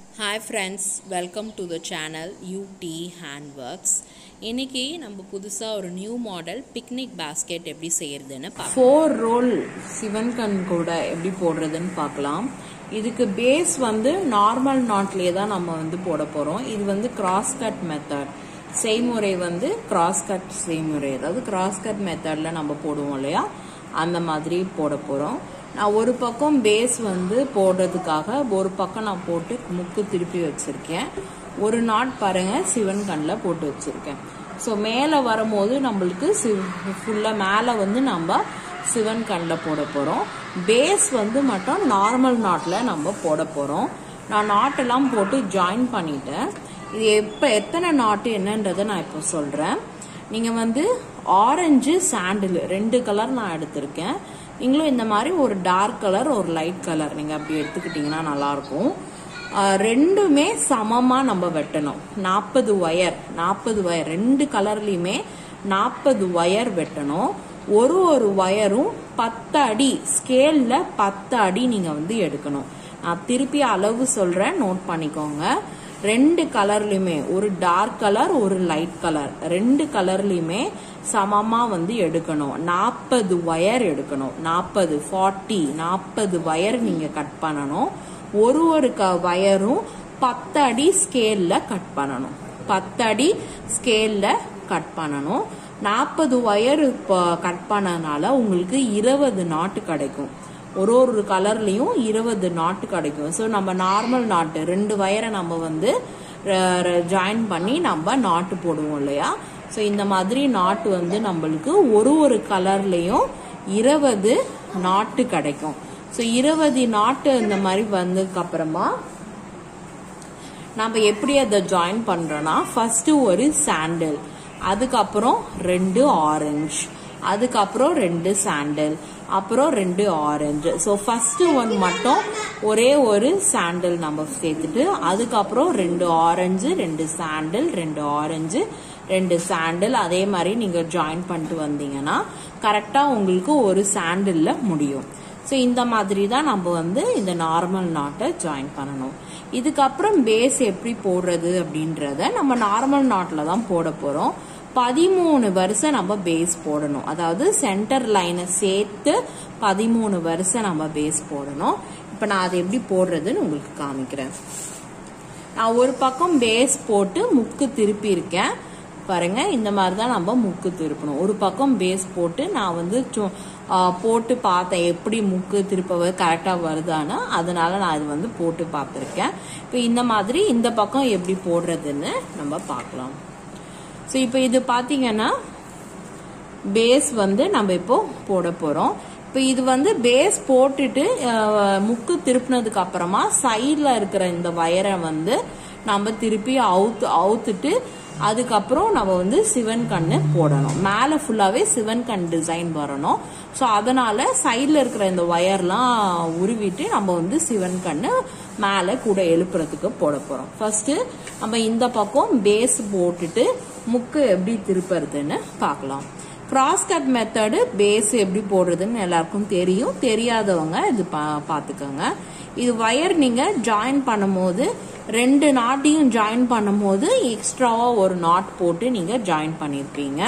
hi friends welcome to the channel UD handworks இன்னைக்கு நம்ம புதுசாக ஒரு நியூ மாடல் பிக்னிக் பாஸ்கெட் எப்படி செய்யறதுன்னு பார்க்கலாம் ஃபோர் ரோல் சிவன் கண் கூட எப்படி போடுறதுன்னு பார்க்கலாம் இதுக்கு பேஸ் வந்து நார்மல் நாட்லேயே தான் நம்ம வந்து போட போகிறோம் இது வந்து கிராஸ் கட் மெத்தட் செய்முறை வந்து கிராஸ் கட் செய்முறை அதாவது கிராஸ் கட் மெத்தடில் நம்ம போடுவோம் இல்லையா அந்த மாதிரி போட போகிறோம் நான் ஒரு பக்கம் பேஸ் வந்து போடுறதுக்காக ஒரு பக்கம் நான் போட்டு முக்கு திருப்பி வச்சிருக்கேன் ஒரு நாட் பாருங்க சிவன் கண்ணில் போட்டு வச்சிருக்கேன் ஸோ மேலே வரும்போது நம்மளுக்கு ஃபுல்லாக மேலே வந்து நம்ம சிவன் கண்ணில் போட போகிறோம் பேஸ் வந்து மட்டும் நார்மல் நாட்டில் நம்ம போட போகிறோம் நான் நாட்டெல்லாம் போட்டு ஜாயின் பண்ணிட்டேன் இது எப்போ எத்தனை நாட்டு என்னன்றதை நான் இப்போ சொல்கிறேன் நீங்கள் வந்து ஆரஞ்சு சாண்டில் ரெண்டு கலர் நான் எடுத்திருக்கேன் நீங்களும் இந்த மாதிரி ஒரு டார்க் கலர் ஒரு லைட் கலர் நீங்கள் அப்படி எடுத்துக்கிட்டிங்கன்னா நல்லாயிருக்கும் ரெண்டுமே சமமாக நம்ம வெட்டணும் நாற்பது ஒயர் நாற்பது ஒயர் ரெண்டு கலர்லையுமே நாற்பது ஒயர் வெட்டணும் ஒரு ஒரு ஒயரும் பத்து அடி ஸ்கேலில் பத்து அடி நீங்கள் வந்து எடுக்கணும் நான் திருப்பி அளவு சொல்கிறேன் நோட் பண்ணிக்கோங்க ரெண்டு கலர்லையுமே ஒரு டார்க் கலர் ஒரு லைட் கலர் ரெண்டு கலர்லையுமே சமமாக வந்து எடுக்கணும் நாற்பது ஒயர் எடுக்கணும் நாற்பது ஃபார்ட்டி நாற்பது ஒயர் நீங்கள் கட் பண்ணணும் ஒரு ஒரு க வயரும் பத்து அடி ஸ்கேலில் கட் பண்ணணும் பத்து அடி ஸ்கேலில் கட் பண்ணணும் நாற்பது ஒயர் கட் பண்ணனால உங்களுக்கு இருபது நாட்டு கிடைக்கும் ஒரு ஒரு கலர்லையும் இருபது நாட்டு கிடைக்கும் ஸோ நம்ம நார்மல் நாட்டு ரெண்டு வயரை நம்ம வந்து ஜாயின் பண்ணி நம்ம நாட்டு போடுவோம் இல்லையா ஸோ இந்த மாதிரி நாட்டு வந்து நம்மளுக்கு ஒரு ஒரு கலர்லையும் இருபது நாட்டு கிடைக்கும் ஸோ இருபது நாட்டு இந்த மாதிரி வந்ததுக்கு அப்புறமா நம்ம எப்படி அதை ஜாயின் பண்றோம்னா ஃபர்ஸ்ட் ஒரு சாண்டில் அதுக்கப்புறம் ரெண்டு ஆரஞ்சு அதுக்கப்புறம் ரெண்டு சாண்டில் அப்புறம் ரெண்டு ஆரஞ்சு ஸோ ஃபர்ஸ்ட் ஒன் மட்டும் ஒரே ஒரு சாண்டில் நம்ம சேர்த்துட்டு அதுக்கப்புறம் ரெண்டு ஆரஞ்சு ரெண்டு சாண்டில் ரெண்டு ஆரஞ்சு ரெண்டு சாண்டில் அதே மாதிரி நீங்கள் ஜாயின் பண்ணிட்டு வந்தீங்கன்னா கரெக்டாக உங்களுக்கு ஒரு சாண்டிலில் முடியும் ஸோ இந்த மாதிரி தான் நம்ம வந்து இந்த நார்மல் நாட்டை ஜாயின் பண்ணணும் இதுக்கப்புறம் பேஸ் எப்படி போடுறது அப்படின்றத நம்ம நார்மல் நாட்டில் தான் போட போகிறோம் பதிமூணு வருஷம் நம்ம பேஸ் போடணும் அதாவது சென்டர் லைனை சேர்த்து பதிமூணு வருஷம் நம்ம பேஸ் போடணும் இப்போ நான் அதை எப்படி போடுறதுன்னு உங்களுக்கு காமிக்கிறேன் நான் ஒரு பக்கம் பேஸ் போட்டு முக்கு திருப்பி இருக்கேன் பாருங்க இந்த மாதிரி தான் நம்ம முக்கு திருப்பணும் ஒரு பக்கம் பேஸ் போட்டு நான் வந்து போட்டு பார்த்தேன் எப்படி முக்கு திருப்ப கரெக்டாக வருதான்னு அதனால நான் அது வந்து போட்டு பார்த்துருக்கேன் இப்போ இந்த மாதிரி இந்த பக்கம் எப்படி போடுறதுன்னு நம்ம பார்க்கலாம் ஸோ இப்போ இது பார்த்தீங்கன்னா பேஸ் வந்து நம்ம இப்போ போட போகிறோம் இப்போ இது வந்து பேஸ் போட்டுட்டு முக்கு திருப்பினதுக்கு அப்புறமா சைடில் இருக்கிற இந்த வயரை வந்து நம்ம திருப்பி அவுத்து அவுத்துட்டு அதுக்கப்புறம் நம்ம வந்து சிவன் கண்ணு போடணும் மேலே ஃபுல்லாகவே சிவன் கண் டிசைன் வரணும் ஸோ அதனால சைடில் இருக்கிற இந்த ஒயர்லாம் உருவிட்டு நம்ம வந்து சிவன் கண்ணு மேலே கூட எழுப்புறதுக்கு போட போகிறோம் ஃபர்ஸ்ட் நம்ம இந்த பக்கம் பேஸ் போட்டுட்டு முக்கு எப்படி திருப்புறதுன்னு பார்க்கலாம் கிராஸ் கட் மெத்தடு பேஸ் எப்படி போடுறதுன்னு எல்லாருக்கும் தெரியும் தெரியாதவங்க இது பா பார்த்துக்கோங்க இது ஒயர் நீங்கள் ஜாயின் பண்ணும்போது ரெண்டு நாட்டையும் ஜாயின் பண்ணும்போது எக்ஸ்ட்ராவாக ஒரு நாட் போட்டு நீங்கள் ஜாயின் பண்ணியிருப்பீங்க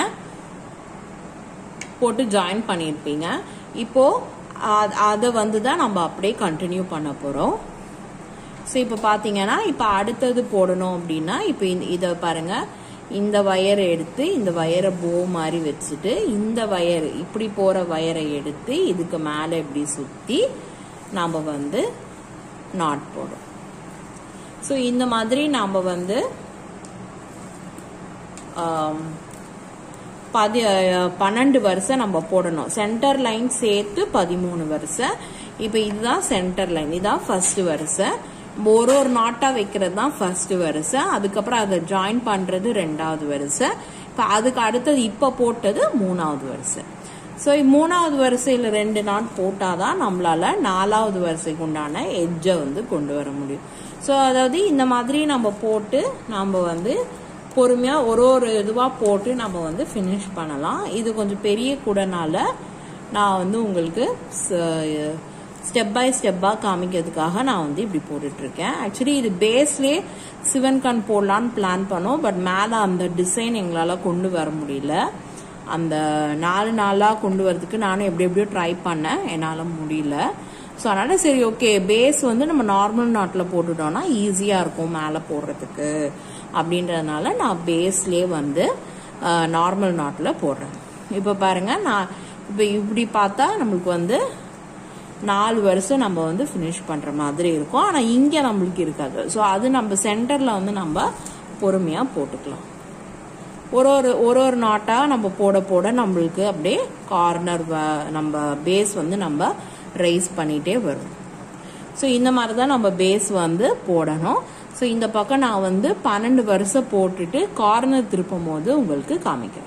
போட்டு ஜாயின் பண்ணியிருப்பீங்க இப்போ அதை வந்து தான் நம்ம அப்படியே கண்டினியூ பண்ண போகிறோம் ஸோ இப்போ பார்த்தீங்கன்னா இப்போ அடுத்தது போடணும் அப்படின்னா இப்போ இதை பாருங்க இந்த வயரை எடுத்து இந்த வயரை போ மாதிரி வச்சுட்டு இந்த வயர் இப்படி போகிற வயரை எடுத்து இதுக்கு மேலே இப்படி சுற்றி நாம் வந்து நாட் போடும் ஸோ இந்த மாதிரி நாம் வந்து பதி பன்னெண்டு வருஷம் நம்ம போடணும் சென்டர் லைன் சேர்த்து பதிமூணு வருஷம் இப்போ இதுதான் சென்டர் லைன் இதுதான் ஃபர்ஸ்ட் வருஷம் ஒரு ஒரு நாட்டாக வைக்கிறது தான் ஃபர்ஸ்ட் வருஷம் அதுக்கப்புறம் அதை ஜாயின் பண்ணுறது ரெண்டாவது வருஷம் இப்போ அதுக்கு அடுத்தது இப்போ போட்டது மூணாவது வருஷம் ஸோ மூணாவது வரிசையில் ரெண்டு நாட் போட்டால் தான் நம்மளால நாலாவது வரிசைக்கு உண்டான எட்ஜை வந்து கொண்டு வர முடியும் ஸோ அதாவது இந்த மாதிரி நம்ம போட்டு நம்ம வந்து பொறுமையாக ஒரு ஒரு இதுவாக போட்டு நம்ம வந்து ஃபினிஷ் பண்ணலாம் இது கொஞ்சம் பெரிய கூடனால நான் வந்து உங்களுக்கு ஸ்டெப் பை ஸ்டெப்பாக காமிக்கிறதுக்காக நான் வந்து இப்படி போட்டுட்டு இருக்கேன் ஆக்சுவலி இது பேஸ்லேயே சிவன் கண் போடலான்னு பிளான் பண்ணோம் பட் மேலே அந்த டிசைன் எங்களால் கொண்டு வர முடியல அந்த நாலு நாளாக கொண்டு வரதுக்கு நானும் எப்படி எப்படியோ ட்ரை பண்ணேன் என்னால் முடியல ஸோ அதனால் சரி ஓகே பேஸ் வந்து நம்ம நார்மல் நாட்டில் போட்டுட்டோம்னா ஈஸியாக இருக்கும் மேலே போடுறதுக்கு அப்படின்றதுனால நான் பேஸ்லேயே வந்து நார்மல் நாட்டில் போடுறேன் இப்போ பாருங்கள் நான் இப்போ இப்படி பார்த்தா நம்மளுக்கு வந்து நாலு வருஷம் நம்ம வந்து ஃபினிஷ் பண்ணுற மாதிரி இருக்கும் ஆனால் இங்கே நம்மளுக்கு இருக்காது ஸோ அது நம்ம சென்டரில் வந்து நம்ம பொறுமையாக போட்டுக்கலாம் ஒரு ஒரு ஒரு ஒரு நாட்டாக நம்ம போட போட நம்மளுக்கு அப்படியே கார்னர் நம்ம பேஸ் வந்து நம்ம ரைஸ் பண்ணிகிட்டே வரும் ஸோ இந்த மாதிரி தான் நம்ம பேஸ் வந்து போடணும் ஸோ இந்த பக்கம் நான் வந்து பன்னெண்டு வருஷம் போட்டுட்டு கார்னர் திருப்பும் போது உங்களுக்கு காமிக்கிறேன்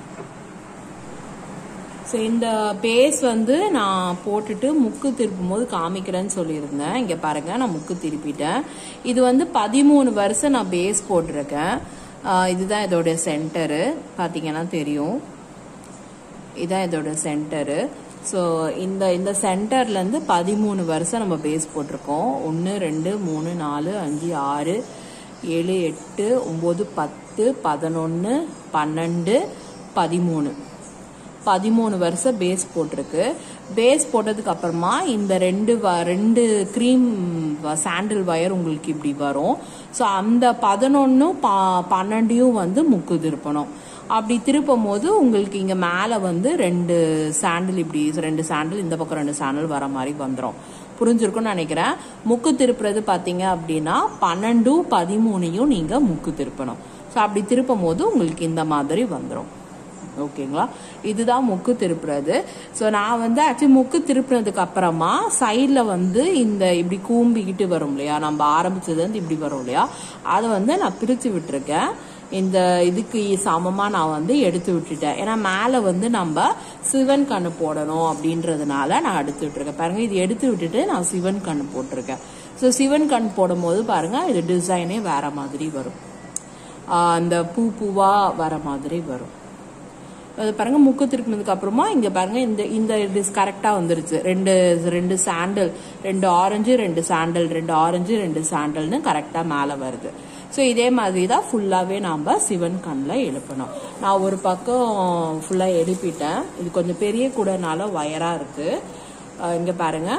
ஸோ இந்த பேஸ் வந்து நான் போட்டுட்டு முக்கு திருப்பும் போது காமிக்கிறேன்னு சொல்லியிருந்தேன் இங்கே பாருங்க நான் முக்கு திருப்பிட்டேன் இது வந்து பதிமூணு வருஷம் நான் பேஸ் போட்டிருக்கேன் இதுதான் இதோட சென்டரு பார்த்தீங்கன்னா தெரியும் இதுதான் இதோட சென்டரு ஸோ இந்த இந்த சென்டர்லேருந்து பதிமூணு வருஷம் நம்ம பேஸ் போட்டிருக்கோம் ஒன்று ரெண்டு மூணு நாலு அஞ்சு ஆறு ஏழு எட்டு ஒம்பது பத்து பதினொன்று பன்னெண்டு பதிமூணு பதிமூணு வருஷம் பேஸ் போட்டிருக்கு பேஸ் போட்டதுக்கு அப்புறமா இந்த ரெண்டு ரெண்டு க்ரீம் சாண்டில் வயர் உங்களுக்கு இப்படி வரும் ஸோ அந்த பதினொன்னும் ப பன்னெண்டையும் வந்து முக்கு திருப்பணும் அப்படி திருப்பும் போது உங்களுக்கு இங்கே மேலே வந்து ரெண்டு சாண்டில் இப்படி ரெண்டு சாண்டில் இந்த பக்கம் ரெண்டு சாண்டில் வர மாதிரி வந்துடும் புரிஞ்சிருக்கும்னு நினைக்கிறேன் முக்கு திருப்புறது பார்த்தீங்க அப்படின்னா பன்னெண்டும் பதிமூணையும் நீங்கள் முக்கு திருப்பணும் ஸோ அப்படி திருப்பும் போது உங்களுக்கு இந்த மாதிரி வந்துடும் ஓகேங்களா இதுதான் முக்கு திருப்புறது ஸோ நான் வந்து ஆக்சுவலி முக்கு திருப்பினதுக்கு அப்புறமா சைடில் வந்து இந்த இப்படி கூம்பிக்கிட்டு வரும் இல்லையா நம்ம ஆரம்பிச்சது வந்து இப்படி வரும் இல்லையா அதை வந்து நான் பிரித்து விட்டுருக்கேன் இந்த இதுக்கு சமமாக நான் வந்து எடுத்து விட்டுட்டேன் ஏன்னா மேலே வந்து நம்ம சிவன் கண்ணு போடணும் அப்படின்றதுனால நான் எடுத்து விட்டுருக்கேன் பாருங்க இது எடுத்து விட்டுட்டு நான் சிவன் கண்ணு போட்டிருக்கேன் ஸோ சிவன் கண் போடும்போது பாருங்க இது டிசைனே வேற மாதிரி வரும் அந்த பூ பூவா வர மாதிரி வரும் அது பாருங்க முக்கு திருப்பினதுக்கு அப்புறமா இங்க பாருங்க இந்த இந்த டிஸ் கரெக்டா வந்துருச்சு ரெண்டு ரெண்டு சாண்டல் ரெண்டு ஆரஞ்சு ரெண்டு சாண்டல் ரெண்டு ஆரஞ்சு ரெண்டு சாண்டல்னு கரெக்டா மேல வருது ஸோ இதே மாதிரி தான் ஃபுல்லாகவே நாம் சிவன் கண்ணில் எழுப்பணும் நான் ஒரு பக்கம் ஃபுல்லாக எழுப்பிட்டேன் இது கொஞ்சம் பெரிய கூடனால வயராக இருக்குது இங்கே பாருங்கள்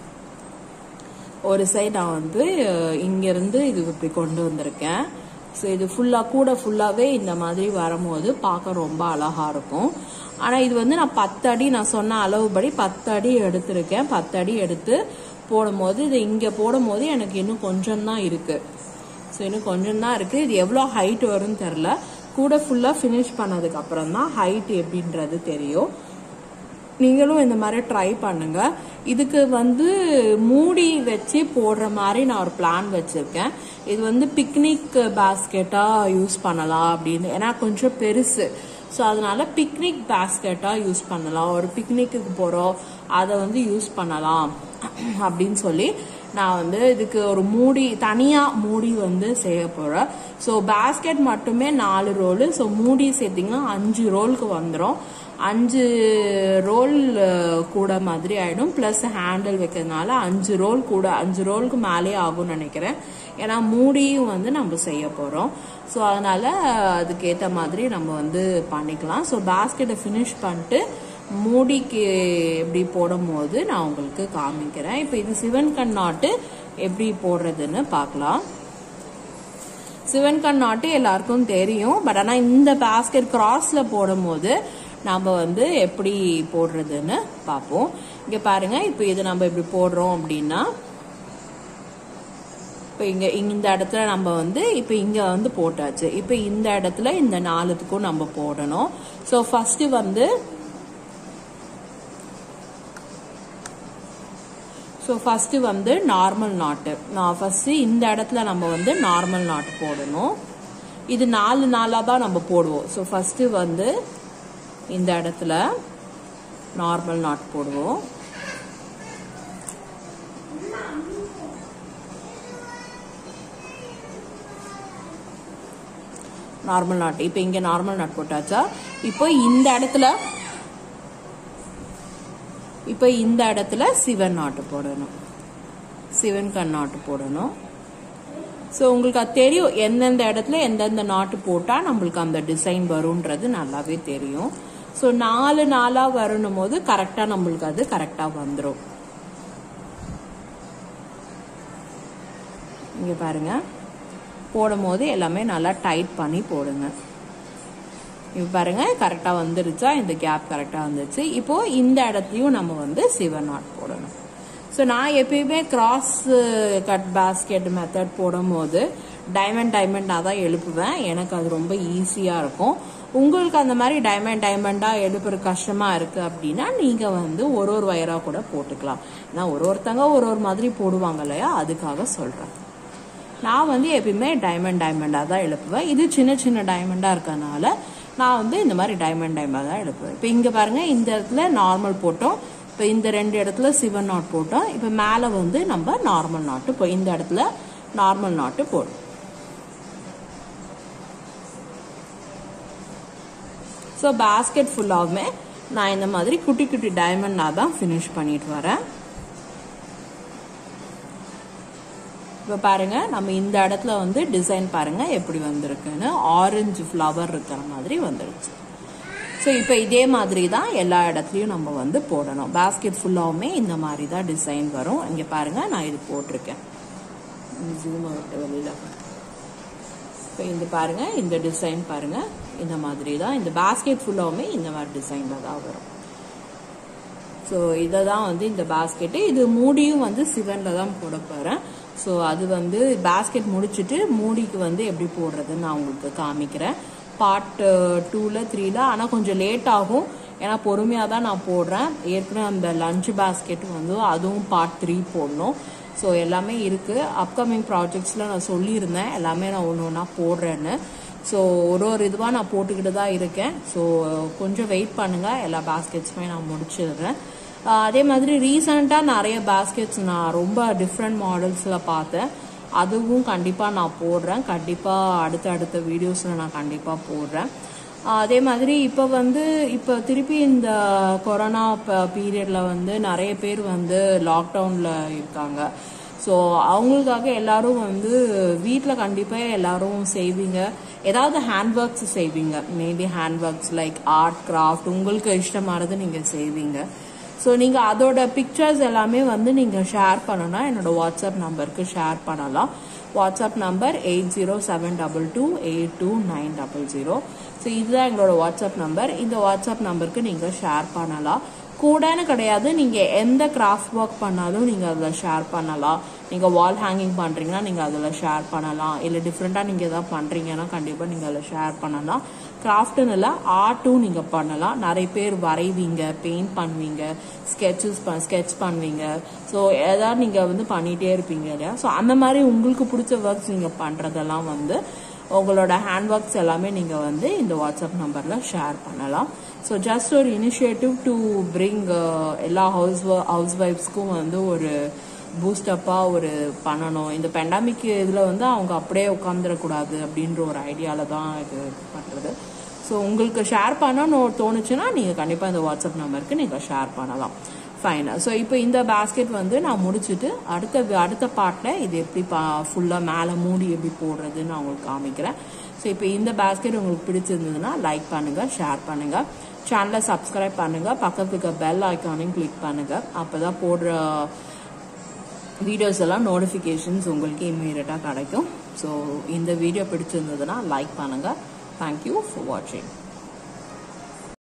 ஒரு சைடு நான் வந்து இங்கேருந்து இது இப்படி கொண்டு வந்திருக்கேன் ஸோ இது ஃபுல்லாக கூட ஃபுல்லாகவே இந்த மாதிரி வரும்போது பார்க்க ரொம்ப அழகாக இருக்கும் ஆனால் இது வந்து நான் பத்து அடி நான் சொன்ன அளவுபடி பத்து அடி எடுத்திருக்கேன் பத்து அடி எடுத்து போடும்போது இது இங்கே போடும்போது எனக்கு இன்னும் கொஞ்சம் தான் இருக்குது ஸோ இன்னும் கொஞ்சம் தான் இருக்குது இது எவ்வளோ ஹைட் வரும்னு தெரில கூட ஃபுல்லாக ஃபினிஷ் பண்ணதுக்கு அப்புறம் தான் ஹைட் எப்படின்றது தெரியும் நீங்களும் இந்த மாதிரி ட்ரை பண்ணுங்க இதுக்கு வந்து மூடி வச்சு போடுற மாதிரி நான் ஒரு பிளான் வச்சிருக்கேன் இது வந்து பிக்னிக் பாஸ்கெட்டா யூஸ் பண்ணலாம் அப்படின்னு ஏன்னா கொஞ்சம் பெருசு ஸோ அதனால பிக்னிக் பேஸ்கெட்டா யூஸ் பண்ணலாம் ஒரு பிக்னிக்கு போகிறோம் அதை வந்து யூஸ் பண்ணலாம் அப்படின்னு சொல்லி நான் வந்து இதுக்கு ஒரு மூடி தனியாக மூடி வந்து செய்ய போகிறேன் ஸோ பேஸ்கெட் மட்டுமே நாலு ரோலு ஸோ மூடி சேர்த்திங்கன்னா அஞ்சு ரோலுக்கு வந்துடும் அஞ்சு ரோல் கூட மாதிரி ஆகிடும் ப்ளஸ் ஹேண்டில் வைக்கிறதுனால அஞ்சு ரோல் கூட அஞ்சு ரோலுக்கு மேலே ஆகும்னு நினைக்கிறேன் ஏன்னா மூடியும் வந்து நம்ம செய்ய போகிறோம் ஸோ அதனால் அதுக்கேற்ற மாதிரி நம்ம வந்து பண்ணிக்கலாம் ஸோ பேஸ்கெட்டை ஃபினிஷ் பண்ணிட்டு மூடிக்கு எப்படி போடும் போது நான் உங்களுக்கு காமிக்கிறேன் இப்போ இது சிவன் கண் நாட்டு எப்படி போடுறதுன்னு பார்க்கலாம் சிவன் கண் நாட்டு எல்லாருக்கும் தெரியும் பட் ஆனால் இந்த பேஸ்கெட் கிராஸில் போடும்போது நம்ம வந்து எப்படி போடுறதுன்னு பார்ப்போம் இங்கே பாருங்க இப்போ இது நம்ம இப்படி போடுறோம் அப்படின்னா இப்போ இங்கே இந்த இடத்துல நம்ம வந்து இப்போ இங்கே வந்து போட்டாச்சு இப்போ இந்த இடத்துல இந்த நாலுத்துக்கும் நம்ம போடணும் ஸோ ஃபஸ்ட்டு வந்து ஸோ ஃபஸ்ட்டு வந்து நார்மல் நாட்டு நான் ஃபஸ்ட்டு இந்த இடத்துல நம்ம வந்து நார்மல் நாட்டு போடணும் இது நாலு நாளாக தான் நம்ம போடுவோம் ஸோ ஃபஸ்ட்டு வந்து இந்த இடத்துல நார்மல் நாட் போடுவோம் நார்மல் நாட் இப்போ இங்கே நார்மல் நாட் போட்டாச்சா இப்போ இந்த இடத்துல இப்போ இந்த இடத்துல சிவன் நாட்டு போடணும் சிவன் கண் நாட்டு போடணும் ஸோ உங்களுக்கு அது தெரியும் எந்தெந்த இடத்துல எந்தெந்த நாட்டு போட்டால் நம்மளுக்கு அந்த டிசைன் வரும்ன்றது நல்லாவே தெரியும் ஸோ நாலு நாளாக வரணும் போது கரெக்டாக நம்மளுக்கு அது கரெக்டாக வந்துடும் இங்கே பாருங்க போடும் போது எல்லாமே நல்லா டைட் பண்ணி போடுங்க இப்போ பாருங்க கரெக்டாக வந்துருச்சா இந்த கேப் கரெக்டாக வந்துருச்சு இப்போ இந்த இடத்துலையும் நம்ம வந்து சிவன் நாட் போடணும் ஸோ நான் எப்பயுமே கிராஸ் கட் பாஸ்கெட் மெத்தட் போடும்போது டைமண்ட் டைமண்டாக தான் எழுப்புவேன் எனக்கு அது ரொம்ப ஈஸியாக இருக்கும் உங்களுக்கு அந்த மாதிரி டைமண்ட் டைமண்டாக எழுப்புற கஷ்டமாக இருக்குது அப்படின்னா நீங்கள் வந்து ஒரு ஒரு வயராக கூட போட்டுக்கலாம் நான் ஒரு ஒருத்தங்க ஒரு ஒரு மாதிரி போடுவாங்க இல்லையா அதுக்காக சொல்கிறேன் நான் வந்து எப்பயுமே டைமண்ட் டைமண்டாக தான் எழுப்புவேன் இது சின்ன சின்ன டைமண்டாக இருக்கறனால நான் வந்து இந்த மாதிரி டைமண்ட் டைமண்டாக தான் எழுப்புவேன் இப்போ இங்கே பாருங்கள் இந்த இடத்துல நார்மல் போட்டோம் இப்போ இந்த ரெண்டு இடத்துல சிவன் நாட் போட்டோம் இப்போ மேலே வந்து நம்ம நார்மல் நாட்டு இப்போ இந்த இடத்துல நார்மல் நாட்டு போடும் ஸோ பேஸ்கெட் ஃபுல்லாகவுமே நான் இந்த மாதிரி குட்டி குட்டி டைமண்டாக தான் ஃபினிஷ் பண்ணிட்டு வரேன் இப்போ பாருங்க நம்ம இந்த இடத்துல வந்து டிசைன் பாருங்க எப்படி வந்திருக்குன்னு ஆரஞ்சு ஃப்ளவர் இருக்கிற மாதிரி வந்துருச்சு ஸோ இப்போ இதே மாதிரி தான் எல்லா இடத்துலையும் நம்ம வந்து போடணும் பேஸ்கெட் ஃபுல்லாகவுமே இந்த மாதிரி தான் டிசைன் வரும் இங்கே பாருங்க நான் இது போட்டிருக்கேன் ஜூம் விட்டு வெளியில் இப்போ இந்த பாருங்க இந்த டிசைன் பாருங்க இந்த மாதிரி தான் இந்த பேஸ்கெட் ஃபுல்லாகவுமே இந்த மாதிரி டிசைனில் தான் வரும் ஸோ இதை தான் வந்து இந்த பேஸ்கெட்டு இது மூடியும் வந்து சிவனில் தான் போட போகிறேன் ஸோ அது வந்து பேஸ்கெட் முடிச்சுட்டு மூடிக்கு வந்து எப்படி போடுறதுன்னு நான் உங்களுக்கு காமிக்கிறேன் பார்ட் டூவில் த்ரீல ஆனால் கொஞ்சம் லேட் ஆகும் ஏன்னா பொறுமையாக தான் நான் போடுறேன் ஏற்கனவே அந்த லஞ்ச் பேஸ்கெட் வந்து அதுவும் பார்ட் த்ரீ போடணும் ஸோ எல்லாமே இருக்குது அப்கமிங் ப்ராஜெக்ட்ஸில் நான் சொல்லியிருந்தேன் எல்லாமே நான் ஒன்று ஒன்றா போடுறேன்னு ஸோ ஒரு ஒரு இதுவாக நான் போட்டுக்கிட்டு தான் இருக்கேன் ஸோ கொஞ்சம் வெயிட் பண்ணுங்கள் எல்லா பேஸ்கெட்ஸுமே நான் முடிச்சிடுறேன் அதே மாதிரி ரீசண்டாக நிறைய பேஸ்கெட்ஸ் நான் ரொம்ப டிஃப்ரெண்ட் மாடல்ஸில் பார்த்தேன் அதுவும் கண்டிப்பாக நான் போடுறேன் கண்டிப்பாக அடுத்த அடுத்த வீடியோஸில் நான் கண்டிப்பாக போடுறேன் அதே மாதிரி இப்போ வந்து இப்போ திருப்பி இந்த கொரோனா பீரியடில் வந்து நிறைய பேர் வந்து லாக்டவுனில் இருக்காங்க ஸோ அவங்களுக்காக எல்லாரும் வந்து வீட்டில் கண்டிப்பாக எல்லாரும் செய்வீங்க ஏதாவது ஹேண்ட் ஒர்க்ஸ் செய்வீங்க maybe hand works like art craft உங்களுக்கு இஷ்டமானது நீங்கள் செய்வீங்க ஸோ நீங்கள் அதோட பிக்சர்ஸ் எல்லாமே வந்து நீங்கள் ஷேர் பண்ணணும்னா என்னோட வாட்ஸ்அப் நம்பருக்கு ஷேர் பண்ணலாம் WhatsApp number eight zero seven double two eight two nine double zero so இதுதான் எங்களோட வாட்ஸ்அப் நம்பர் இந்த வாட்ஸ்அப் நம்பருக்கு நீங்கள் ஷேர் பண்ணலாம் கூடன்னு கிடையாது நீங்கள் எந்த கிராஃப்ட் ஒர்க் பண்ணாலும் நீங்கள் அதில் ஷேர் பண்ணலாம் நீங்கள் வால் ஹேங்கிங் பண்ணுறீங்கன்னா நீங்கள் அதில் ஷேர் பண்ணலாம் இல்லை டிஃப்ரெண்ட்டாக நீங்கள் எதாவது பண்ணுறீங்கன்னா கண்டிப்பாக நீங்கள் அதில் ஷேர் பண்ணலாம் கிராஃப்ட்டுன்னு இல்லை ஆர்ட்டும் நீங்கள் பண்ணலாம் நிறைய பேர் வரைவீங்க பெயிண்ட் பண்ணுவீங்க ஸ்கெட்சஸ் ப ஸ்கெட்ச் பண்ணுவீங்க ஸோ ஏதாவது நீங்கள் வந்து பண்ணிகிட்டே இருப்பீங்க இல்லையா ஸோ அந்த மாதிரி உங்களுக்கு பிடிச்ச ஒர்க்ஸ் நீங்கள் பண்ணுறதெல்லாம் வந்து உங்களோட ஹேண்ட் ஒர்க்ஸ் எல்லாமே நீங்கள் வந்து இந்த வாட்ஸ்அப் நம்பரில் ஷேர் பண்ணலாம் ஸோ ஜஸ்ட் ஒரு இனிஷியேட்டிவ் டு பிரிங் எல்லா ஹவுஸ் ஹவுஸ் ஒய்ஃப்ஸ்க்கும் வந்து ஒரு பூஸ்டப்பாக ஒரு பண்ணணும் இந்த பெண்டாமிக் இதில் வந்து அவங்க அப்படியே உட்காந்துடக்கூடாது அப்படின்ற ஒரு ஐடியாவில் தான் இது பண்ணுறது ஸோ உங்களுக்கு ஷேர் பண்ணணும்னு தோணுச்சுன்னா நீங்கள் கண்டிப்பாக இந்த வாட்ஸ்அப் நம்பருக்கு நீங்கள் ஷேர் பண்ணலாம் ஃபைன் ஸோ இப்போ இந்த பேஸ்கெட் வந்து நான் முடிச்சுட்டு அடுத்த அடுத்த பார்ட்டில் இது எப்படி பா ஃபுல்லாக மேலே மூடி எப்படி போடுறதுன்னு நான் உங்களுக்கு காமிக்கிறேன் ஸோ இப்போ இந்த பேஸ்கெட் உங்களுக்கு பிடிச்சிருந்ததுன்னா லைக் பண்ணுங்கள் ஷேர் பண்ணுங்கள் சேனலை சப்ஸ்கிரைப் பண்ணுங்கள் பக்கத்துக்கு இருக்க பெல் ஐக்கானையும் கிளிக் பண்ணுங்கள் அப்போ தான் போடுற வீடியோஸ் எல்லாம் நோட்டிஃபிகேஷன்ஸ் உங்களுக்கு இம்மீடியட்டாக கிடைக்கும் ஸோ இந்த வீடியோ பிடிச்சிருந்ததுன்னா லைக் பண்ணுங்கள் தேங்க்யூ ஃபார் வாட்சிங்